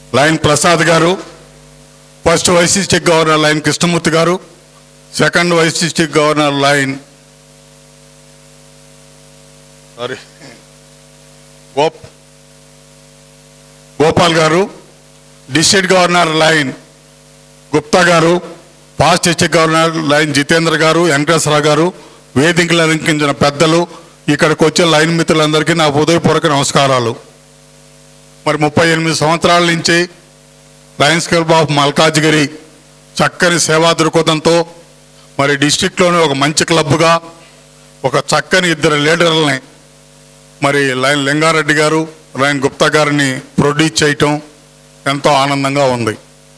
line Prasad garu first vice district governor Lion Krishnamurthy garu second vice district governor Lion sorry Gop Gopal garu district governor Lion Gupta garu past district governor Lion Jitendra garu Venkateswara Rao గారు వేదికలు అలంకించిన పెద్దలు ఇక్కడికి వచ్చే line మిత్రులందరికీ నా హృదయపూర్వక నమస్కారాలు మరి ముప్పై ఎనిమిది సంవత్సరాల నుంచి లయన్స్ క్లబ్ ఆఫ్ మల్కాజ్గిరి చక్కని సేవా దృక్పథంతో మరి డిస్టిక్లోనే ఒక మంచి క్లబ్గా ఒక చక్కని ఇద్దరు లీడర్లని మరి లైన్ లింగారెడ్డి గారు లైన్ గుప్తా గారిని ప్రొడ్యూస్ చేయటం ఎంతో ఆనందంగా ఉంది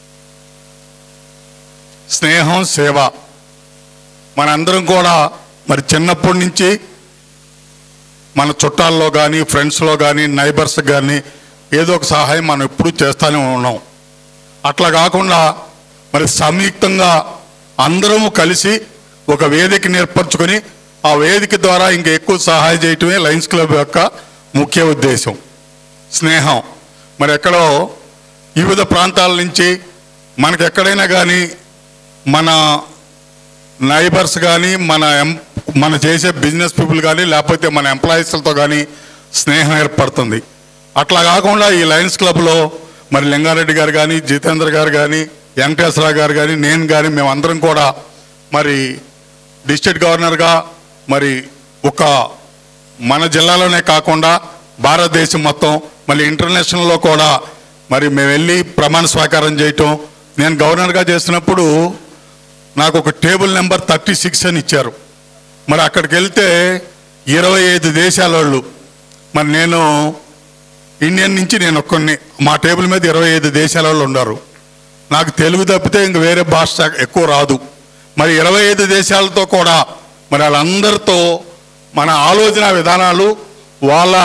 స్నేహం సేవ మనందరం కూడా మరి చిన్నప్పటి నుంచి మన చుట్టాల్లో కానీ ఫ్రెండ్స్లో కానీ నైబర్స్ కానీ ఏదో ఒక సహాయం మనం ఎప్పుడూ చేస్తూనే ఉన్నాం అట్లా కాకుండా మరి సంయుక్తంగా అందరము కలిసి ఒక వేదిక ఏర్పరచుకొని ఆ వేదిక ద్వారా ఇంకా ఎక్కువ సహాయం చేయటమే లయన్స్ క్లబ్ యొక్క ముఖ్య ఉద్దేశం స్నేహం మరి ఎక్కడో వివిధ ప్రాంతాల నుంచి మనకి ఎక్కడైనా కానీ మన నైబర్స్ కానీ మన ఎం మన చేసే బిజినెస్ పీపుల్ కానీ లేకపోతే మన ఎంప్లాయీస్లతో కానీ స్నేహం ఏర్పడుతుంది అట్లా కాకుండా ఈ లయన్స్ క్లబ్లో మరి లింగారెడ్డి గారు కానీ జితేంద్ర గారు కానీ వెంకటేశ్వరరావు గారు కానీ నేను కానీ మేమందరం కూడా మరి డిస్ట్రిక్ట్ గవర్నర్గా మరి ఒక మన జిల్లాలోనే కాకుండా భారతదేశం మొత్తం మళ్ళీ ఇంటర్నేషనల్లో కూడా మరి మేము వెళ్ళి ప్రమాణ స్వీకారం చేయటం నేను గవర్నర్గా చేసినప్పుడు నాకు ఒక టేబుల్ నెంబర్ థర్టీ సిక్స్ అని ఇచ్చారు మరి అక్కడికి వెళ్తే ఇరవై ఐదు దేశాల వాళ్ళు మరి నేను ఇండియన్ నుంచి నేను కొన్ని మా టేబుల్ మీద ఇరవై ఐదు దేశాల వాళ్ళు ఉన్నారు నాకు తెలుగు తప్పితే ఇంక వేరే భాష ఎక్కువ రాదు మరి ఇరవై ఐదు దేశాలతో కూడా మరి వాళ్ళందరితో మన ఆలోచన విధానాలు వాళ్ళ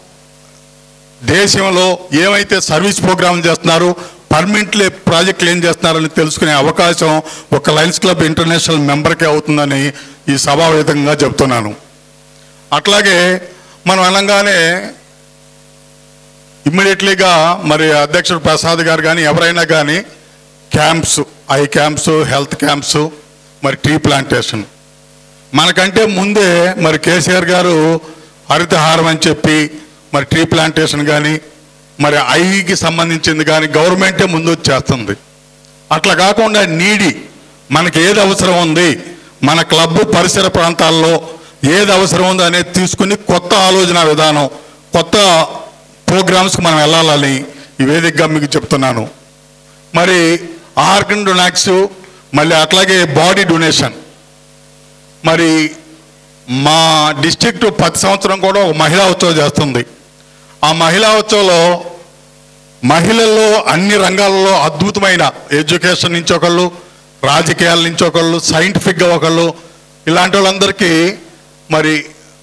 దేశంలో ఏమైతే సర్వీస్ ప్రోగ్రామ్ చేస్తున్నారు పర్మనెంట్లీ ప్రాజెక్టులు ఏం చేస్తున్నారని తెలుసుకునే అవకాశం ఒక లయన్స్ క్లబ్ ఇంటర్నేషనల్ మెంబర్కే అవుతుందని ఈ సభావేదంగా చెప్తున్నాను అట్లాగే మనం అనగానే ఇమ్మీడియట్లీగా మరి అధ్యక్షుడు ప్రసాద్ గారు కానీ ఎవరైనా కానీ camps I camps health camps మరి ట్రీ ప్లాంటేషన్ మనకంటే ముందే మరి కేసీఆర్ గారు హరితహారం అని చెప్పి మరి ట్రీ ప్లాంటేషన్ కానీ మరి ఐకి సంబంధించింది కానీ గవర్నమెంటే ముందు వచ్చేస్తుంది అట్లా కాకుండా నీడి మనకి ఏది అవసరం ఉంది మన క్లబ్ పరిసర ప్రాంతాల్లో ఏది అవసరం ఉంది అనేది తీసుకుని కొత్త ఆలోచన విధానం కొత్త ప్రోగ్రామ్స్కి మనం వెళ్ళాలని ఈ వేదికగా మీకు చెప్తున్నాను మరి ఆర్గన్ డొనాక్స్ మళ్ళీ అట్లాగే బాడీ డొనేషన్ మరి మా డిస్ట్రిక్ట్ ప్రతి సంవత్సరం కూడా ఒక మహిళా ఉత్సవం చేస్తుంది ఆ మహిళా ఉత్సవంలో మహిళల్లో అన్ని రంగాల్లో అద్భుతమైన ఎడ్యుకేషన్ నుంచి ఒకళ్ళు రాజకీయాల నుంచి ఒకళ్ళు సైంటిఫిక్గా ఒకళ్ళు ఇలాంటి వాళ్ళందరికీ మరి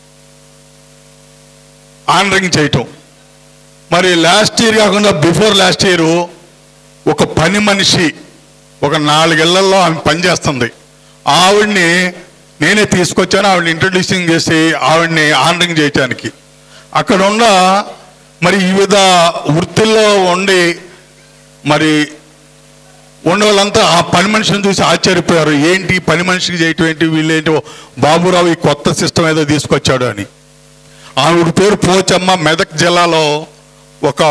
ఆనరింగ్ చేయటం మరి లాస్ట్ ఇయర్ కాకుండా బిఫోర్ లాస్ట్ ఇయర్ ఒక పని మనిషి ఒక నాలుగేళ్లలో ఆమె పనిచేస్తుంది ఆవిడ్ని నేనే తీసుకొచ్చాను ఆవిడని ఇంట్రడ్యూసింగ్ చేసి ఆవిడ్ని ఆనరింగ్ చేయటానికి అక్కడ ఉన్న మరి వివిధ వృత్తుల్లో ఉండి మరి ఉన్న వాళ్ళంతా ఆ పని మనిషిని చూసి ఆశ్చర్యపోయారు ఏంటి ఈ పని మనిషికి చేయటం ఏంటి వీళ్ళేంటి బాబురావు ఈ కొత్త సిస్టమ్ ఏదో తీసుకొచ్చాడు అని ఆవిడ పేరు పోచమ్మ మెదక్ జిల్లాలో ఒక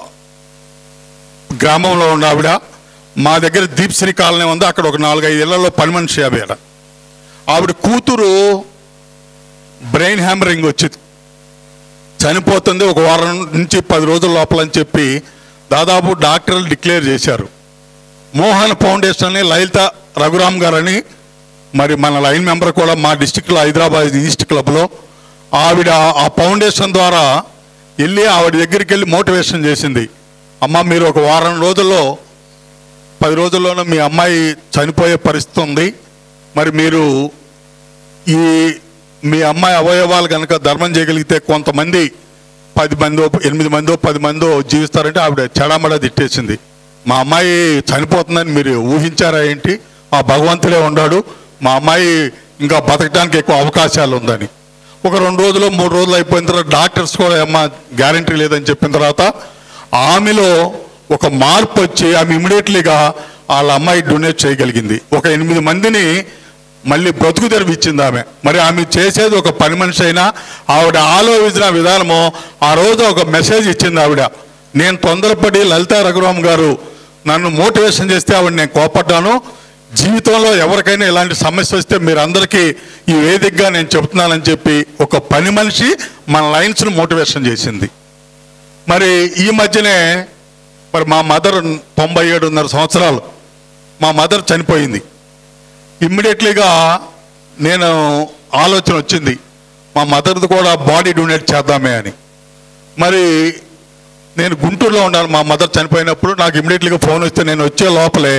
గ్రామంలో ఉన్న ఆవిడ మా దగ్గర దీప్శ్రీ కాలనీ ఉంది అక్కడ ఒక నాలుగైదు ఇళ్లలో పని మనిషి ఆవిడ ఆవిడ కూతురు బ్రెయిన్ హ్యామరింగ్ వచ్చింది చనిపోతుంది ఒక వారం నుంచి పది రోజుల లోపల అని చెప్పి దాదాపు డాక్టర్లు డిక్లేర్ చేశారు మోహన్ ఫౌండేషన్ లలిత రఘురామ్ గారని మరి మన లైన్ మెంబర్ కూడా మా డిస్టిక్లో హైదరాబాద్ ఈస్ట్ క్లబ్లో ఆవిడ ఆ ఫౌండేషన్ ద్వారా వెళ్ళి ఆవిడ దగ్గరికి వెళ్ళి మోటివేషన్ చేసింది అమ్మ మీరు ఒక వారం రోజుల్లో పది రోజుల్లోనే మీ అమ్మాయి చనిపోయే పరిస్థితి ఉంది మరి మీరు ఈ మీ అమ్మాయి అవయవాలు కనుక ధర్మం చేయగలిగితే కొంతమంది పది మందో ఎనిమిది మందో పది మందో జీవిస్తారంటే ఆవిడ చెడామడ తిట్టేసింది మా అమ్మాయి చనిపోతుందని మీరు ఊహించారా ఏంటి ఆ భగవంతుడే ఉన్నాడు మా అమ్మాయి ఇంకా బతకడానికి ఎక్కువ అవకాశాలు ఉందని ఒక రెండు రోజులు మూడు రోజులు అయిపోయిన తర్వాత డాక్టర్స్ కూడా అమ్మ గ్యారంటీ లేదని చెప్పిన తర్వాత ఆమెలో ఒక మార్పు వచ్చి ఆమె ఇమీడియట్లీగా వాళ్ళ అమ్మాయి డొనేట్ చేయగలిగింది ఒక ఎనిమిది మందిని మళ్ళీ బ్రతుకు తెరివి ఇచ్చింది ఆమె మరి ఆమె చేసేది ఒక పని మనిషి అయినా ఆవిడ ఆలోచించిన విధానము ఆ రోజు ఒక మెసేజ్ ఇచ్చింది ఆవిడ నేను తొందరపడి లలితా రఘురామ్ గారు నన్ను మోటివేషన్ చేస్తే ఆవిడ నేను కోపడ్డాను జీవితంలో ఎవరికైనా ఇలాంటి సమస్య వస్తే మీరందరికీ ఈ వేదికగా నేను చెప్తున్నానని చెప్పి ఒక పని మనిషి మన లైన్స్ను మోటివేషన్ చేసింది మరి ఈ మధ్యనే మరి మా మదర్ తొంభై ఏడున్నర సంవత్సరాలు మా మదర్ చనిపోయింది ఇమ్మీడియట్లీగా నేను ఆలోచన వచ్చింది మా మదర్ది కూడా బాడీ డొనేట్ చేద్దామే అని మరి నేను గుంటూరులో ఉన్నాను మా మదర్ చనిపోయినప్పుడు నాకు ఇమ్మీడియట్లీగా ఫోన్ వస్తే నేను వచ్చే లోపలే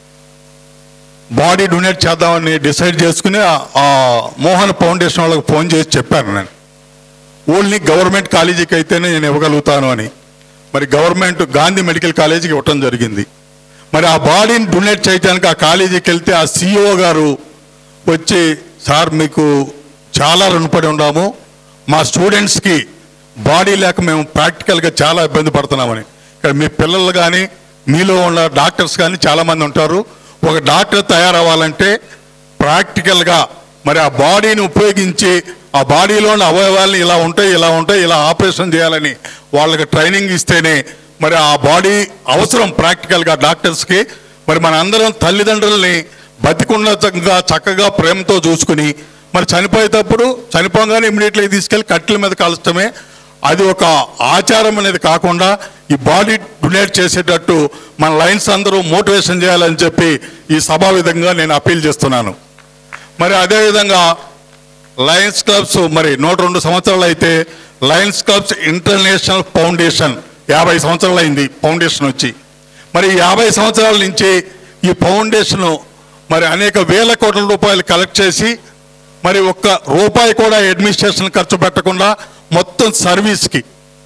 బాడీ డొనేట్ చేద్దామని డిసైడ్ చేసుకుని ఆ- ఆ మోహన్ ఫౌండేషన్ వాళ్ళకి ఫోన్ చేసి చెప్పాను నేను ఓన్లీ గవర్నమెంట్ కాలేజీకి అయితేనే నేను ఇవ్వగలుగుతాను అని మరి గవర్నమెంట్ గాంధీ మెడికల్ కాలేజీకి ఇవ్వటం జరిగింది మరి ఆ బాడీని డొనేట్ చేయడానికి ఆ కాలేజీకి వెళ్తే ఆ సిఇఓ గారు వచ్చి సార్ మీకు చాలా రుణపడి ఉన్నాము మా స్టూడెంట్స్కి బాడీ లేక మేము ప్రాక్టికల్గా చాలా ఇబ్బంది పడుతున్నామని ఇక్కడ మీ పిల్లలు కానీ మీలో ఉన్న డాక్టర్స్ కానీ చాలామంది ఉంటారు ఒక డాక్టర్ తయారవ్వాలంటే ప్రాక్టికల్గా మరి ఆ బాడీని ఉపయోగించి ఆ బాడీలోని అవయవాల్ని ఇలా ఉంటాయి ఇలా ఉంటాయి ఇలా ఆపరేషన్ చేయాలని వాళ్ళకి ట్రైనింగ్ ఇస్తేనే మరి ఆ బాడీ అవసరం ప్రాక్టికల్గా డాక్టర్స్కి మరి మన అందరం తల్లిదండ్రుల్ని బతికున్నతంగా చక్కగా ప్రేమతో చూసుకుని మరి చనిపోయేటప్పుడు చనిపోగానే ఇమీడియట్లీ తీసుకెళ్ళి కట్టెల మీద కాల్చడమే అది ఒక ఆచారం అనేది కాకుండా ఈ బాడీ డొనేట్ చేసేటట్టు మన లైన్స్ అందరూ మోటివేషన్ చేయాలని చెప్పి ఈ సభా విధంగా నేను అప్పీల్ చేస్తున్నాను మరి అదేవిధంగా లయన్స్ క్లబ్స్ మరి నూట రెండు సంవత్సరాలు అయితే లయన్స్ క్లబ్స్ ఇంటర్నేషనల్ ఫౌండేషన్ యాభై సంవత్సరాలు అయింది ఫౌండేషన్ వచ్చి మరి ఈ యాభై సంవత్సరాల నుంచి ఈ ఫౌండేషన్ మరి అనేక వేల కోట్ల రూపాయలు కలెక్ట్ చేసి మరి ఒక్క రూపాయి కూడా అడ్మినిస్ట్రేషన్ ఖర్చు పెట్టకుండా మొత్తం సర్వీస్కి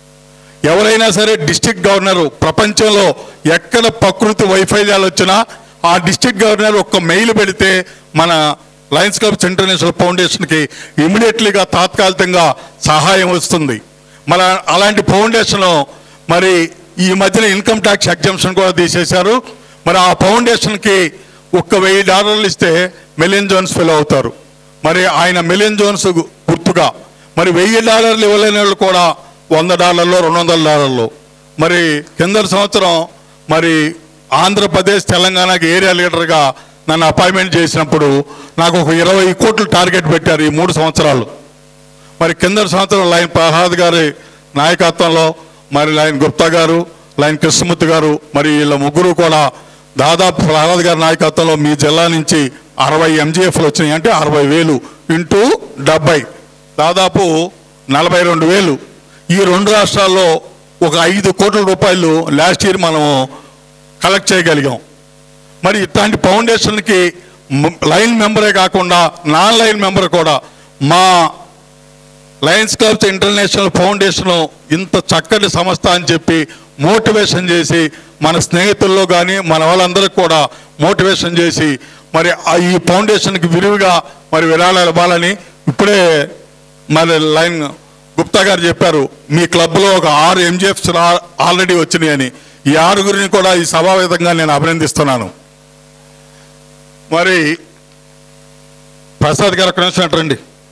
ఎవరైనా సరే డిస్ట్రిక్ట్ గవర్నరు ప్రపంచంలో ఎక్కడ ప్రకృతి వైఫల్యాలు వచ్చినా ఆ డిస్ట్రిక్ట్ గవర్నర్ ఒక్క మెయిల్ పెడితే మన లయన్స్ క్లబ్స్ ఇంటర్నేషనల్ ఫౌండేషన్కి ఇమీడియట్లీగా తాత్కాలికంగా సహాయం వస్తుంది మన అలాంటి ఫౌండేషన్ మరి ఈ మధ్యన ఇన్కమ్ ట్యాక్స్ ఎగ్జామ్షన్ కూడా తీసేశారు మరి ఆ ఫౌండేషన్కి ఒక్క వెయ్యి డాలర్లు ఇస్తే మిలియన్ జోన్స్ ఫెలో అవుతారు మరి ఆయన మిలియన్ జోన్స్ గు- గుర్తుగా మరి వెయ్యి డాలర్లు ఇవ్వలేని వాళ్ళు కూడా వంద డాలర్లు రెండు వందల డాలర్లు మరి కింద సంవత్సరం మరి ఆంధ్రప్రదేశ్ తెలంగాణకి ఏరియా లీడర్గా నన్ను అపాయింట్మెంట్ చేసినప్పుడు నాకు ఒక ఇరవై కోట్లు టార్గెట్ పెట్టారు ఈ మూడు సంవత్సరాలు మరి కింద సంవత్సరం లైన్ ప్రహ్లాద్ గారి నాయకత్వంలో మరి లైన్ గుప్తా గారు లైన్ కృష్ణమూర్తి గారు మరి వీళ్ళ ముగ్గురు కూడా దాదాపు ప్రహ్లాద్ గారి నాయకత్వంలో మీ జిల్లా నుంచి అరవై ఎంజీఎఫ్లు వచ్చినాయి అంటే అరవై వేలు ఇంటూ డెబ్బై దాదాపు నలభై రెండు వేలు ఈ రెండు రాష్ట్రాల్లో ఒక ఐదు కోట్ల రూపాయలు లాస్ట్ ఇయర్ మనం కలెక్ట్ చేయగలిగాం మరి ఇట్లాంటి ఫౌండేషన్కి మ- లైన్ మెంబరే కాకుండా నాన్ లైన్ మెంబర్ కూడా మా లయన్స్ క్లబ్స్ ఇంటర్నేషనల్ ఫౌండేషన్ ఇంత చక్కటి సంస్థ అని చెప్పి మోటివేషన్ చేసి మన స్నేహితుల్లో కానీ మన వాళ్ళందరికీ కూడా మోటివేషన్ చేసి మరి ఆ ఈ ఫౌండేషన్కి విరివిగా మరి విరాళాలు ఇవ్వాలని ఇప్పుడే మరి లైన్ గుప్తా గారు చెప్పారు మీ క్లబ్లో ఒక ఆరు ఎంజిఎఫ్స్ ఆల్రెడీ వచ్చినాయి అని ఈ ఆరుగురిని కూడా ఈ సభావేదంగా నేను అభినందిస్తున్నాను మరి ప్రసాద్ గారు అక్కడ నుంచి రండి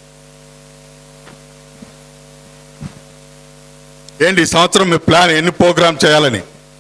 ఏంటి ఈ సంవత్సరం మీ ప్లాన్ ఎన్ని ప్రోగ్రామ్ చేయాలని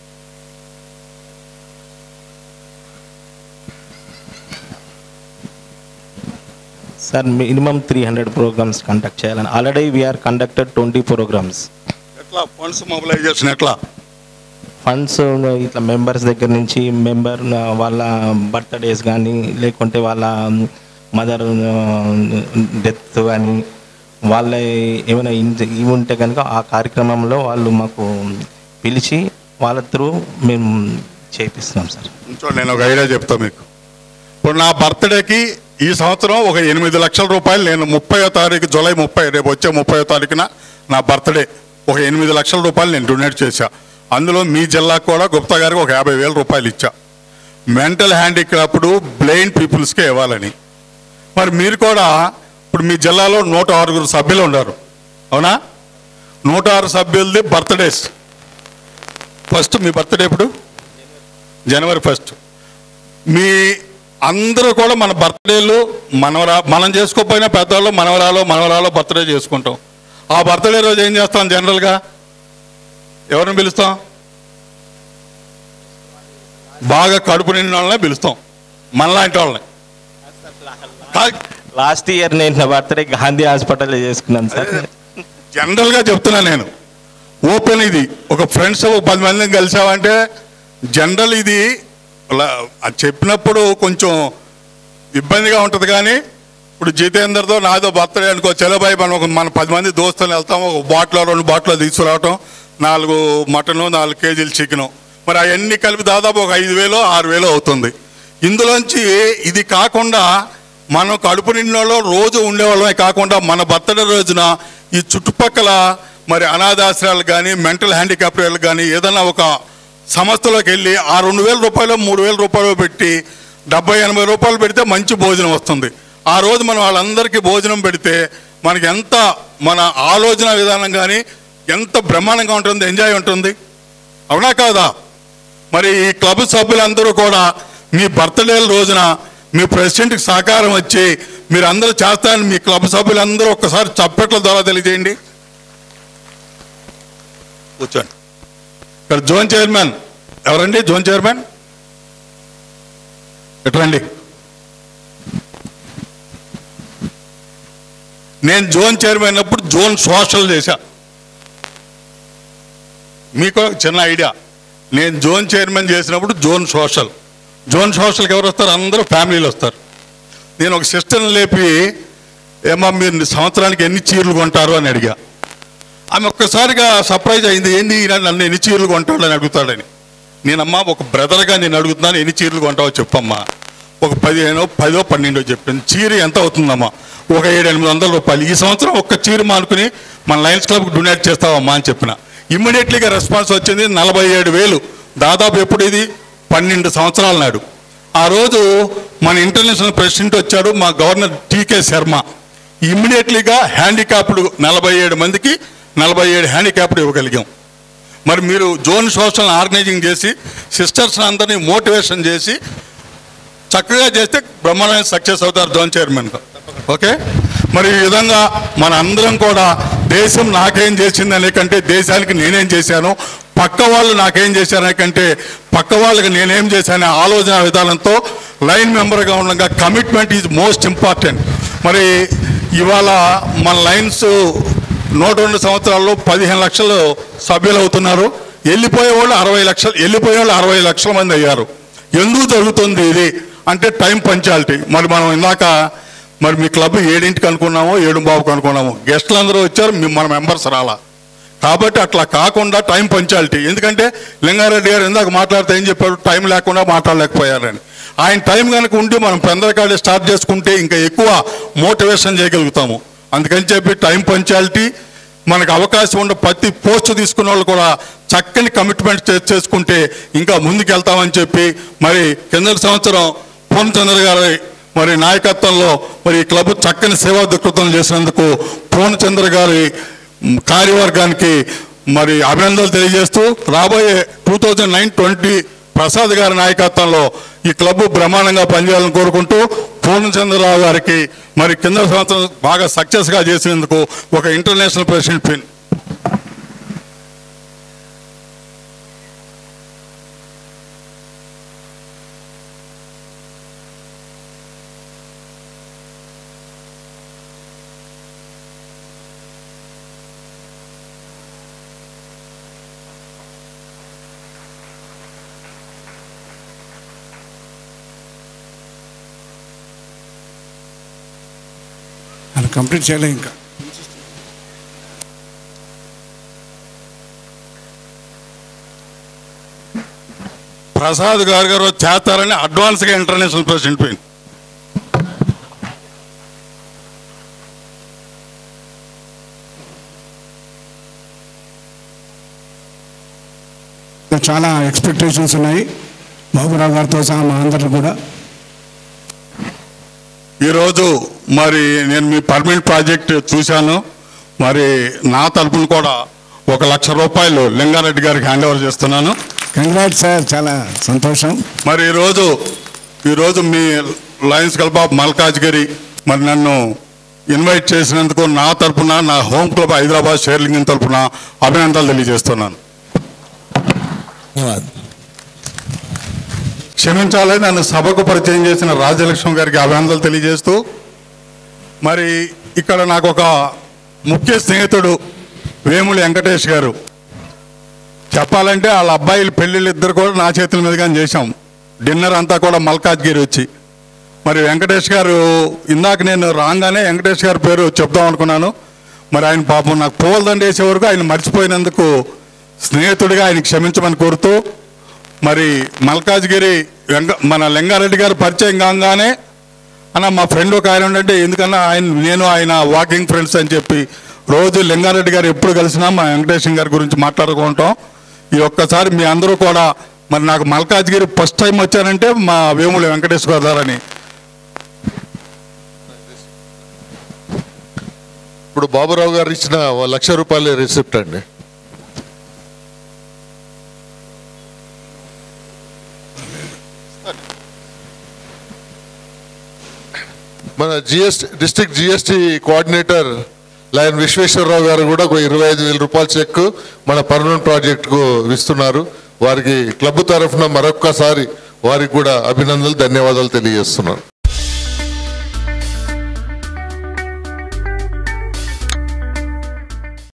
sir minimum three hundred programmes conduct చేయాలని already we are conducted twenty programmes ఎట్లా ఫండ్స్ మొబిలైజేషన్ ఎట్లా ఫండ్స్ ఇట్లా మెంబర్స్ దగ్గర నుంచి మెంబర్ వాళ్ళ బర్త్డేస్ కానీ లేకుంటే వాళ్ళ మదర్ డెత్ కానీ వాళ్ళ ఏమైనా ఇన్- ఇవి ఉంటే కనుక ఆ కార్యక్రమంలో వాళ్ళు మాకు పిలిచి వాళ్ళ త్రూ మేము చేపిస్తున్నాం సార్ చూడండి నేను ఒక ఐడియా చెప్తా మీకు ఇప్పుడు నా బర్త్డేకి ఈ సంవత్సరం ఒక ఎనిమిది లక్షల రూపాయలు నేను ముప్పయో తారీఖు జూలై ముప్పై రేపు వచ్చే ముప్పయో తారీఖున నా బర్త్డే ఒక ఎనిమిది లక్షల రూపాయలు నేను డొనేట్ చేశా అందులో మీ జిల్లాకు కూడా గుప్తా గారికి ఒక యాభై వేల రూపాయలు ఇచ్చా మెంటల్ హ్యాండిక్రాప్డ్ బ్లైండ్ పీపుల్స్కే ఇవ్వాలని మరి మీరు కూడా ఇప్పుడు మీ జిల్లాలో నూట ఆరుగురు సభ్యులు ఉన్నారు అవునా నూట ఆరు సభ్యులది బర్త్డేస్ ఫస్ట్ మీ బర్త్డే ఎప్పుడు జనవరి ఫస్ట్ మీ అందరూ కూడా మన బర్త్డేలు మనవరా మనం చేసుకోకపోయినా పెద్దవాళ్ళు మనవరాలు మనవరాలు బర్త్డే చేసుకుంటాం ఆ బర్త్డే రోజు ఏం చేస్తాం జనరల్గా ఎవరిని పిలుస్తాం బాగా కడుపు నిండిన వాళ్ళనే పిలుస్తాం మనలాంటి వాళ్ళని కా- లాస్ట్ ఇయర్ నేను నా బర్త్డే గాంధీ హాస్పిటల్లో చేసుకున్నాను సార్ జనరల్గా చెప్తున్నా నేను ఓపెన్ ఇది ఒక ఫ్రెండ్స్ ఒక పది మందిని కలిసామంటే జనరల్ ఇది అలా అది చెప్పినప్పుడు కొంచెం ఇబ్బందిగా ఉంటుంది కానీ ఇప్పుడు జితేందర్తో నాదో బర్త్డే అనుకో చలబాయి మనం ఒక మన పది మంది దోస్తులు వెళ్తాం ఒక బాటిల్ రెండు బాటిల్ తీసుకురావటం నాలుగు మటను నాలుగు కేజీలు చికెను మరి అవన్నీ కలిపి దాదాపు ఒక ఐదు వేలు ఆరు వేలు అవుతుంది ఇందులోంచి ఇది కాకుండా మనం కడుపు నిండిలో రోజు ఉండేవాళ్ళమే కాకుండా మన బర్త్డే రోజున ఈ చుట్టుపక్కల మరి అనాథాశ్రయాలు కానీ మెంటల్ హ్యాండిక్యాప్ వాళ్ళకి కానీ ఏదైనా ఒక సంస్థలోకి వెళ్ళి ఆ రెండు వేల రూపాయలు మూడు వేల రూపాయలు పెట్టి డెబ్బై ఎనభై రూపాయలు పెడితే మంచి భోజనం వస్తుంది ఆ రోజు మనం వాళ్ళందరికీ భోజనం పెడితే మనకి ఎంత మన ఆలోచన విధానం కానీ ఎంత బ్రహ్మాండంగా ఉంటుంది ఎంజాయ్ ఉంటుంది అవునా కాదా మరి ఈ క్లబ్ సభ్యులందరూ కూడా మీ బర్త్డే రోజున మీ ప్రెసిడెంట్కి సహకారం వచ్చి మీరు అందరూ చేస్తారని మీ క్లబ్ సభ్యులందరూ ఒక్కసారి చప్పట్ల ద్వారా తెలియజేయండి కూర్చోండి ఇక్కడ జోన్ చైర్మన్ ఎవరండి జోన్ చైర్మన్ ఎట్రండి నేను జోన్ చైర్మన్ అయినప్పుడు జోన్ సోషల్ చేశా మీకు ఒక చిన్న ఐడియా నేను జోన్ చైర్మన్ చేసినప్పుడు జోన్ సోషల్ జోన్ సోషల్కి ఎవరు వస్తారు అందరూ ఫ్యామిలీలు వస్తారు నేను ఒక సిస్టర్ని లేపి ఏమా మీరు సంవత్సరానికి ఎన్ని చీరలు కొంటారు అని అడిగా ఆమె ఒక్కసారిగా సర్ప్రైజ్ అయింది ఏంది ఈయన నన్ను ఎన్ని చీరలు కొంటాడని అడుగుతాడని నేనమ్మా ఒక బ్రదర్గా నేను అడుగుతున్నాను ఎన్ని చీరలు కొంటావో చెప్పమ్మా ఒక పదిహేనో పదో పన్నెండో చెప్పాను చీర ఎంత అవుతుందమ్మా ఒక ఏడు ఎనిమిది వందల రూపాయలు ఈ సంవత్సరం ఒక్క చీర మానుకుని మన లయన్స్ క్లబ్కి డొనేట్ చేస్తావమ్మా అని చెప్పిన ఇమ్మీడియట్లీగా రెస్పాన్స్ వచ్చింది నలభై ఏడు వేలు దాదాపు ఎప్పుడు ఇది పన్నెండు సంవత్సరాల నాడు ఆ రోజు మన ఇంటర్నేషనల్ ప్రెసిడెంట్ వచ్చాడు మా గవర్నర్ టీకే శర్మ ఇమ్మీడియట్లీగా హ్యాండిక్యాప్డ్ నలభై ఏడు మందికి నలభై ఏడు హ్యాండిక్యాప్డ్ ఇవ్వగలిగాం మరి మీరు జోన్ సోషల్ ఆర్గనైజింగ్ చేసి సిస్టర్స్ అందరినీ మోటివేషన్ చేసి చక్కగా చేస్తే బ్రహ్మాండమైన సక్సెస్ అవుతారు జోన్ చైర్మన్ ఓకే మరి ఈ విధంగా మన అందరం కూడా దేశం నాకేం చేసిందనే కంటే దేశానికి నేనేం చేశాను పక్క వాళ్ళు నాకేం చేశారనే కంటే పక్క వాళ్ళకి నేనేం చేశానే ఆలోచన విధానంతో లైన్ మెంబర్గా ఉండగా కమిట్మెంట్ ఈజ్ మోస్ట్ ఇంపార్టెంట్ మరి ఇవాళ మన లైన్స్ నూట రెండు సంవత్సరాల్లో పదిహేను లక్షలు సభ్యులు అవుతున్నారు వెళ్ళిపోయే వాళ్ళు అరవై లక్షలు వెళ్ళిపోయే వాళ్ళు అరవై లక్షల మంది అయ్యారు ఎందుకు జరుగుతుంది ఇది అంటే టైం పంచాలిటీ మరి మనం ఇందాక మరి మీ క్లబ్ ఏడింటికి అనుకున్నామో ఏడు బాబుకి అనుకున్నామో గెస్టులు అందరూ వచ్చారు మీ- మన మెంబర్స్ రాలా కాబట్టి అట్లా కాకుండా టైం పంచాలిటీ ఎందుకంటే లింగారెడ్డి గారు ఇందాక మాట్లాడితే ఏం చెప్పారు టైం లేకుండా మాట్లాడలేకపోయారని ఆయన టైం కనుక ఉండి మనం పెందరకాడే స్టార్ట్ చేసుకుంటే ఇంకా ఎక్కువ మోటివేషన్ చేయగలుగుతాము అందుకని చెప్పి టైం పంచాలిటీ మనకు అవకాశం ఉన్న ప్రతి పోస్ట్ తీసుకున్న వాళ్ళు కూడా చక్కని కమిట్మెంట్ చే- చేసుకుంటే ఇంకా ముందుకు వెళ్తామని చెప్పి మరి కింద సంవత్సరం పూర్ణచంద్ర గారి మరి నాయకత్వంలో మరి ఈ క్లబ్ చక్కని సేవా దుఃఖతం చేసినందుకు పూర్ణచంద్ర గారి మ్, కార్యవర్గానికి మరి అభినందనలు తెలియజేస్తూ రాబోయే two thousand nine twenty Prasad గారి నాయకత్వంలో ఈ క్లబ్ బ్రహ్మాండంగా పనిచేయాలని కోరుకుంటూ పూర్ణచంద్రరావు గారికి మరి కింద సంవత్సరం బాగా సక్సెస్గా చేసినందుకు ఒక ఇంటర్నేషనల్ ప్రెసిడెంట్ పిన్ అది కంప్లీట్ చేయలే ఇంకా ప్రసాద్ గారు గారు చేస్తారని అడ్వాన్స్గా ఇంటర్నేషనల్ ప్రెసిడెంట్ పిన్ ఇంకా చాలా ఎక్స్పెక్టేషన్స్ ఉన్నాయి బాబురావు గారితో సహా మా అందరిని కూడా ఈరోజు మరి నేను మీ పర్మనెంట్ ప్రాజెక్ట్ చూశాను మరి నా తరపున కూడా ఒక లక్ష రూపాయలు లింగారెడ్డి గారికి హ్యాండ్ ఓవర్ చేస్తున్నాను కంగ్రాట్ సార్ చాలా సంతోషం మరి ఈరోజు ఈరోజు మీ లయన్స్ క్లబ్ ఆఫ్ మల్కాజ్గిరి మరి నన్ను ఇన్వైట్ చేసినందుకు నా తరపున నా హోమ్ క్లబ్ హైదరాబాద్ షేర్లింగ్ తరపున అభినందనలు తెలియజేస్తున్నాను ధన్యవాదాలు క్షమించాలి నన్ను సభకు పరిచయం చేసిన రాజలక్ష్మి గారికి అభినందనలు తెలియజేస్తూ మరి ఇక్కడ నాకు ఒక ముఖ్య స్నేహితుడు వేముల వెంకటేష్ గారు చెప్పాలంటే వాళ్ళ అబ్బాయిల పెళ్ళిళ్ళు ఇద్దరు కూడా నా చేతుల మీదుగానే చేశాం డిన్నర్ అంతా కూడా మల్కాజ్గిరి వచ్చి మరి వెంకటేష్ గారు ఇందాక నేను రాగానే వెంకటేష్ గారి పేరు చెప్దాం అనుకున్నాను మరి ఆయన పాపం నాకు పూలదండ వేసే వరకు ఆయన మర్చిపోయినందుకు స్నేహితుడిగా ఆయన క్షమించమని కోరుతూ మరి మల్కాజ్గిరి వెంక మన లింగారెడ్డి గారు పరిచయం కాగానే అన్న మా ఫ్రెండ్ ఒక ఆయన ఉండంటే ఎందుకన్నా ఆయన నేను ఆయన వాకింగ్ ఫ్రెండ్స్ అని చెప్పి రోజు లింగారెడ్డి గారు ఎప్పుడు కలిసినా మా వెంకటేశం గారి గురించి మాట్లాడుకుంటాం ఈ ఒక్కసారి మీ అందరూ కూడా మరి నాకు మల్కాజ్గిరి ఫస్ట్ టైం వచ్చానంటే మా వేముల వెంకటేశ్వర గారని ఇప్పుడు బాబురావు గారు ఇచ్చిన ఓ లక్ష రూపాయల రిసిప్ట్ అండి మన GST district GST coordinator Lion Visweswara Rao garu కూడా ఒక ఇరవై ఐదు వేల రూపాయల చెక్ మన పర్మనెంట్ ప్రాజెక్టుకు ఇస్తున్నారు వారికి క్లబ్ తరఫున మరొక్కసారి వారికి కూడా అభినందనలు ధన్యవాదాలు తెలియజేస్తున్నాను